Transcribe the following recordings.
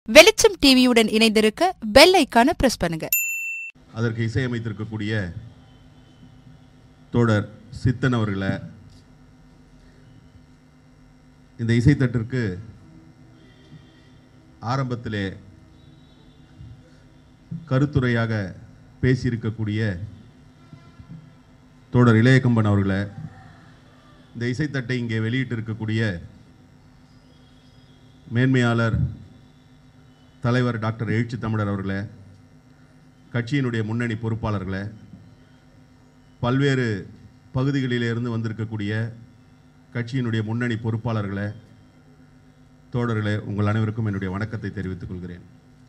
வெளிச்சம் டிவியுடன் இணைந்திருக்க பெல் ஐக்கான பிரஸ் பண்ணுங்க அதற்கு இசையமைத்திருக்கக்கூடிய தோழர் சித்தன் அவர்களை இந்த இசைத்தட்டிற்கு ஆரம்பத்திலே கருத்துரையாக பேசியிருக்கக்கூடிய தோழர் இளையகம்பன் அவர்களை இந்த இசைத்தட்டை இங்கே வெளியிட்டிருக்கக்கூடிய மேன்மையாளர் தலைவர் டாக்டர் எழுச்சி தமிழர் அவர்களே கட்சியினுடைய முன்னணி பொறுப்பாளர்களே பல்வேறு பகுதிகளிலிருந்து வந்திருக்கக்கூடிய கட்சியினுடைய முன்னணி பொறுப்பாளர்களே தோழர்களே உங்கள் அனைவருக்கும் என்னுடைய வணக்கத்தை தெரிவித்துக் கொள்கிறேன்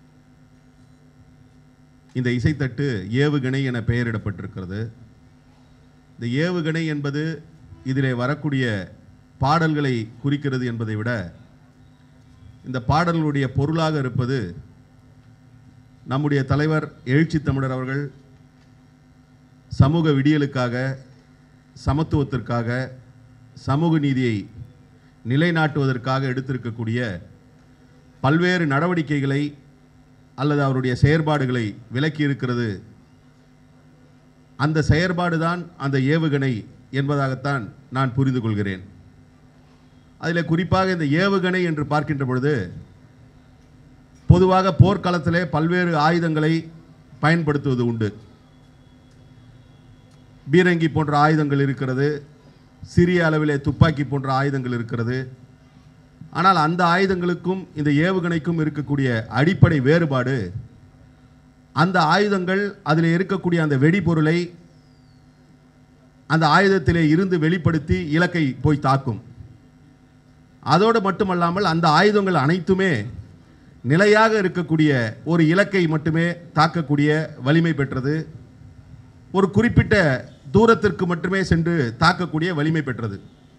இந்த இசைத்தட்டு ஏவுகணை என பெயரிடப்பட்டிருக்கிறது இந்த ஏவுகணை என்பது இதிலே வரக்கூடிய பாடல்களை குறிக்கிறது என்பதை விட இந்த பாடல்களுடைய பொருளாக இருப்பது நம்முடைய தலைவர் எழுச்சி தமிழர் அவர்கள் சமூக விடியலுக்காக சமத்துவத்திற்காக சமூக நீதியை நிலைநாட்டுவதற்காக எடுத்திருக்கக்கூடிய பல்வேறு நடவடிக்கைகளை அல்லது அவருடைய செயற்பாடுகளை விளக்கி இருக்கிறது அந்த செயற்பாடு தான் அந்த ஏவுகணை என்பதாகத்தான் நான் புரிந்து கொள்கிறேன் அதில் குறிப்பாக இந்த ஏவுகணை என்று பார்க்கின்ற பொழுது பொதுவாக போர்க்களத்திலே பல்வேறு ஆயுதங்களை பயன்படுத்துவது உண்டு பீரங்கி போன்ற ஆயுதங்கள் இருக்கிறது சிறிய அளவிலே துப்பாக்கி போன்ற ஆயுதங்கள் இருக்கிறது ஆனால் அந்த ஆயுதங்களுக்கும் இந்த ஏவுகணைக்கும் இருக்கக்கூடிய அடிப்படை வேறுபாடு அந்த ஆயுதங்கள் அதில் இருக்கக்கூடிய அந்த வெடிபொருளை அந்த ஆயுதத்திலே இருந்து வெளிப்படுத்தி இலக்கை போய் தாக்கும் அதோடு மட்டுமல்லாமல் அந்த ஆயுதங்கள் அனைத்துமே நிலையாக இருக்கக்கூடிய ஒரு இலக்கை மட்டுமே தாக்கக்கூடிய வலிமை பெற்றது ஒரு குறிப்பிட்ட தூரத்திற்கு மட்டுமே சென்று தாக்கக்கூடிய வலிமை பெற்றது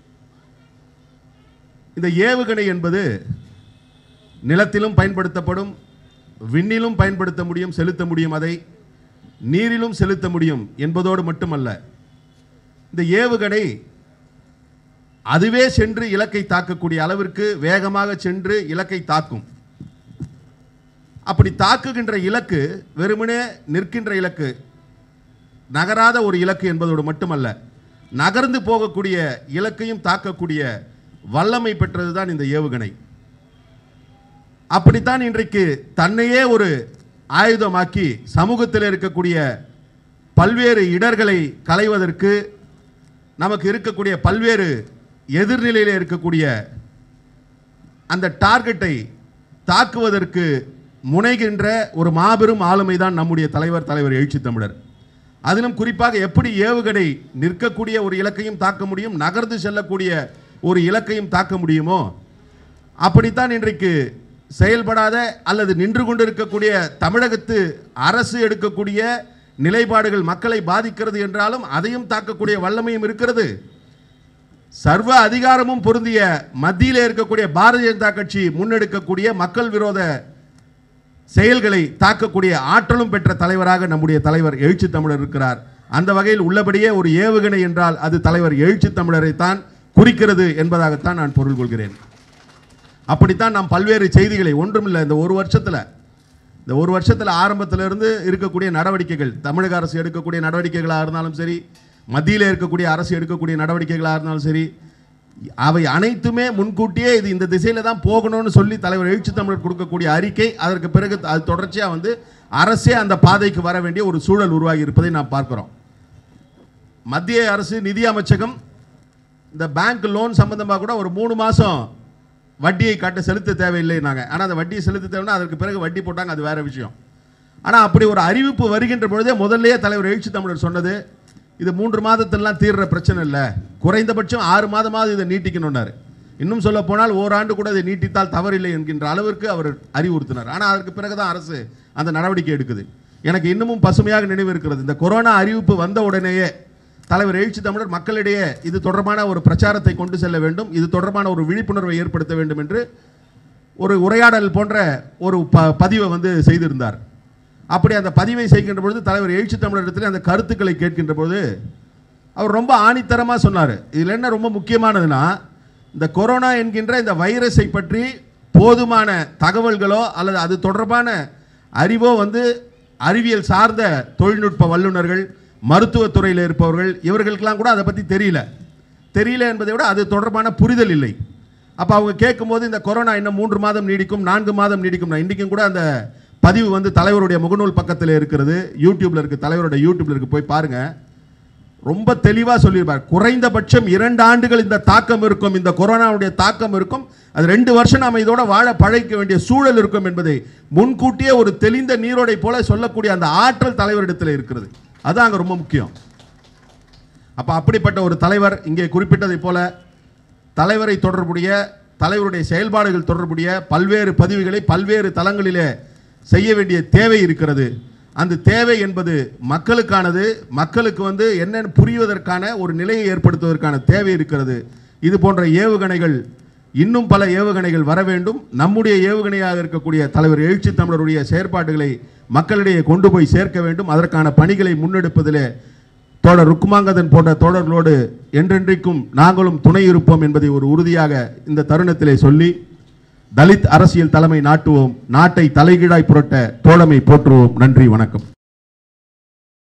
இந்த ஏவுகணை என்பது நிலத்திலும் பயன்படுத்தப்படும் விண்ணிலும் பயன்படுத்த முடியும் செலுத்த முடியும் அதை நீரிலும் செலுத்த முடியும் என்பதோடு மட்டுமல்ல இந்த ஏவுகணை அதுவே சென்று இலக்கை தாக்கக்கூடிய அளவிற்கு வேகமாக சென்று இலக்கை தாக்கும் அப்படி தாக்குகின்ற இலக்கு வெறுமனே நிற்கின்ற இலக்கு நகராத ஒரு இலக்கு என்பதோடு மட்டுமல்ல நகர்ந்து போகக்கூடிய இலக்கையும் தாக்கக்கூடிய வல்லமை பெற்றது தான் இந்த ஏவுகணை அப்படித்தான் இன்றைக்கு தன்னையே ஒரு ஆயுதமாக்கி சமூகத்தில் இருக்கக்கூடிய பல்வேறு இடர்களை களைவதற்கு நமக்கு இருக்கக்கூடிய பல்வேறு எதிர்நிலையில் இருக்கக்கூடிய அந்த டார்கெட்டை தாக்குவதற்கு முனைகின்ற ஒரு மாபெரும் ஆளுமை தான் நம்முடைய தலைவர் தலைவர் எழுச்சி தமிழர் அதிலும் குறிப்பாக எப்படி ஏவுகணை நிற்கக்கூடிய ஒரு இலக்கையும் தாக்க முடியும் நகர்ந்து செல்லக்கூடிய ஒரு இலக்கையும் தாக்க முடியுமோ அப்படித்தான் இன்றைக்கு செயல்படாத அல்லது நின்று கொண்டிருக்கக்கூடிய தமிழகத்து அரசு எடுக்கக்கூடிய நிலைப்பாடுகள் மக்களை பாதிக்கிறது என்றாலும் அதையும் தாக்கக்கூடிய வல்லமையும் இருக்கிறது சர்வ அதிகாரமும் பொருந்திய மத்தியிலே இருக்கக்கூடிய பாரதிய ஜனதா கட்சி முன்னெடுக்கக்கூடிய மக்கள் விரோத செயல்களை தாக்கக்கூடிய ஆற்றலும் பெற்ற தலைவராக நம்முடைய தலைவர் எழுச்சி தமிழர் இருக்கிறார் அந்த வகையில் உள்ளபடியே ஒரு ஏவுகணை என்றால் அது தலைவர் எழுச்சி தமிழரை தான் குறிக்கிறது என்பதாகத்தான் நான் பொருள் கொள்கிறேன் அப்படித்தான் நாம் பல்வேறு செய்திகளை ஒன்றுமில்லை இந்த ஒரு வருஷத்தில் இந்த ஒரு வருஷத்தில் ஆரம்பத்திலிருந்து இருக்கக்கூடிய நடவடிக்கைகள் தமிழக அரசு எடுக்கக்கூடிய நடவடிக்கைகளாக இருந்தாலும் சரி மத்தியில் இருக்கக்கூடிய அரசு எடுக்கக்கூடிய நடவடிக்கைகளாக இருந்தாலும் சரி அவை அனைத்துமே முன்கூட்டியே இது இந்த திசையில் தான் போகணும்னு சொல்லி தலைவர் எழுச்சி தமிழர் கொடுக்கக்கூடிய அறிக்கை அதற்கு பிறகு அது தொடர்ச்சியாக வந்து அரசே அந்த பாதைக்கு வர வேண்டிய ஒரு சூழல் உருவாகி இருப்பதை நாம் பார்க்கிறோம் மத்திய அரசு நிதி அமைச்சகம் இந்த பேங்க் லோன் சம்பந்தமாக கூட ஒரு மூணு மாதம் வட்டியை காட்ட செலுத்த தேவையில்லைனாங்க ஆனால் அந்த வட்டியை செலுத்த தேவைன்னா அதற்கு பிறகு வட்டி போட்டாங்க அது வேற விஷயம் ஆனால் அப்படி ஒரு அறிவிப்பு வருகின்ற பொழுதே முதல்லயே தலைவர் எழுச்சி தமிழர் சொன்னது இது மூன்று மாதத்திலாம் தீர்ற பிரச்சனை இல்லை குறைந்தபட்சம் ஆறு மாதமாவது இதை நீட்டிக்கணும்னாரு இன்னும் சொல்ல போனால் ஓராண்டு கூட இதை நீட்டித்தால் தவறில்லை என்கின்ற அளவிற்கு அவர் அறிவுறுத்தினார் ஆனால் அதற்கு பிறகு தான் அரசு அந்த நடவடிக்கை எடுக்குது எனக்கு இன்னமும் பசுமையாக நினைவு இருக்கிறது இந்த கொரோனா அறிவிப்பு வந்த உடனேயே தலைவர் எழுச்சி தமிழர் மக்களிடையே இது தொடர்பான ஒரு பிரச்சாரத்தை கொண்டு செல்ல வேண்டும் இது தொடர்பான ஒரு விழிப்புணர்வை ஏற்படுத்த வேண்டும் என்று ஒரு உரையாடல் போன்ற ஒரு ப பதிவை வந்து செய்திருந்தார் அப்படி அந்த பதிவை செய்கின்ற பொழுது தலைவர் எழுச்சி தமிழரிடத்தில் அந்த கருத்துக்களை கேட்கின்ற பொழுது அவர் ரொம்ப ஆணித்தரமாக சொன்னார் இதில் என்ன ரொம்ப முக்கியமானதுன்னா இந்த கொரோனா என்கின்ற இந்த வைரஸை பற்றி போதுமான தகவல்களோ அல்லது அது தொடர்பான அறிவோ வந்து அறிவியல் சார்ந்த தொழில்நுட்ப வல்லுநர்கள் மருத்துவத்துறையில் இருப்பவர்கள் இவர்களுக்கெல்லாம் கூட அதை பற்றி தெரியல தெரியல என்பதை விட அது தொடர்பான புரிதல் இல்லை அப்போ அவங்க கேட்கும்போது இந்த கொரோனா இன்னும் மூன்று மாதம் நீடிக்கும் நான்கு மாதம் நீடிக்கும் நான் இன்றைக்கும் கூட அந்த பதிவு வந்து தலைவருடைய முகநூல் பக்கத்தில் இருக்கிறது யூடியூப்ல இருக்கு தலைவருடைய யூடியூப்ல இருக்கு போய் பாருங்க ரொம்ப தெளிவாக சொல்லியிருப்பார் குறைந்தபட்சம் இரண்டு ஆண்டுகள் இந்த தாக்கம் இருக்கும் இந்த கொரோனாவுடைய தாக்கம் இருக்கும் அது ரெண்டு வருஷம் நாம இதோட வாழ பழைக்க வேண்டிய சூழல் இருக்கும் என்பதை முன்கூட்டியே ஒரு தெளிந்த நீரோடை போல சொல்லக்கூடிய அந்த ஆற்றல் தலைவரிடத்தில் இருக்கிறது அதுதான் அங்கே ரொம்ப முக்கியம் அப்போ அப்படிப்பட்ட ஒரு தலைவர் இங்கே குறிப்பிட்டதைப் போல தலைவரை தொடர்புடைய தலைவருடைய செயல்பாடுகள் தொடர்புடைய பல்வேறு பதிவுகளை பல்வேறு தளங்களிலே செய்ய வேண்டிய தேவை இருக்கிறது அந்த தேவை என்பது மக்களுக்கானது மக்களுக்கு வந்து என்னென்னு புரிவதற்கான ஒரு நிலையை ஏற்படுத்துவதற்கான தேவை இருக்கிறது இது போன்ற ஏவுகணைகள் இன்னும் பல ஏவுகணைகள் வர வேண்டும் நம்முடைய ஏவுகணையாக இருக்கக்கூடிய தலைவர் எழுச்சி தமிழருடைய செயற்பாடுகளை மக்களிடையே கொண்டு போய் சேர்க்க வேண்டும் அதற்கான பணிகளை முன்னெடுப்பதிலே தோழர் ருக்குமாங்கதன் போன்ற தோழர்களோடு என்றென்றைக்கும் நாங்களும் துணை இருப்போம் என்பதை ஒரு உறுதியாக இந்த தருணத்திலே சொல்லி தலித் அரசியல் தலைமை நாட்டுவோம் நாட்டை தலைகீழாய் புரட்ட தோழமை போற்றுவோம் நன்றி வணக்கம்